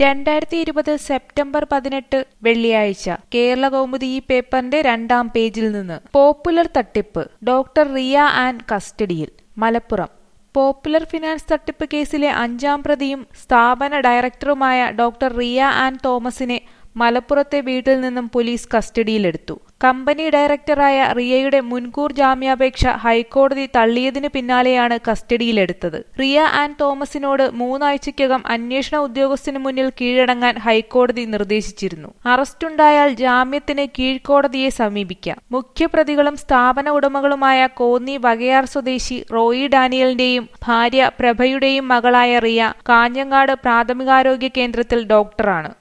രണ്ടായിരത്തി ഇരുപത് സെപ്റ്റംബർ പതിനെട്ട് വെള്ളിയാഴ്ച കേരള കൗമുദി ഈ പേപ്പറിന്റെ രണ്ടാം പേജിൽ നിന്ന് പോപ്പുലർ തട്ടിപ്പ് ഡോക്ടർ റിയ ആൻ കസ്റ്റഡിയിൽ മലപ്പുറം പോപ്പുലർ ഫിനാൻസ് തട്ടിപ്പ് കേസിലെ അഞ്ചാം പ്രതിയും സ്ഥാപന ഡയറക്ടറുമായ ഡോക്ടർ റിയ ആൻ തോമസിനെ മലപ്പുറത്തെ വീട്ടിൽ നിന്നും പോലീസ് കസ്റ്റഡിയിലെടുത്തു കമ്പനി ഡയറക്ടറായ റിയയുടെ മുൻകൂർ ജാമ്യാപേക്ഷ ഹൈക്കോടതി തള്ളിയതിനു പിന്നാലെയാണ് കസ്റ്റഡിയിലെടുത്തത് റിയ ആൻ തോമസിനോട് മൂന്നാഴ്ചയ്ക്കകം അന്വേഷണ ഉദ്യോഗസ്ഥന് മുന്നിൽ കീഴടങ്ങാൻ ഹൈക്കോടതി നിർദ്ദേശിച്ചിരുന്നു അറസ്റ്റുണ്ടായാൽ ജാമ്യത്തിന് കീഴ്ക്കോടതിയെ സമീപിക്കാം മുഖ്യപ്രതികളും സ്ഥാപന ഉടമകളുമായ കോന്നി വകയാർ സ്വദേശി റോയി ഡാനിയലിന്റെയും ഭാര്യ പ്രഭയുടെയും മകളായ റിയ കാഞ്ഞങ്ങാട് പ്രാഥമികാരോഗ്യ കേന്ദ്രത്തിൽ ഡോക്ടറാണ്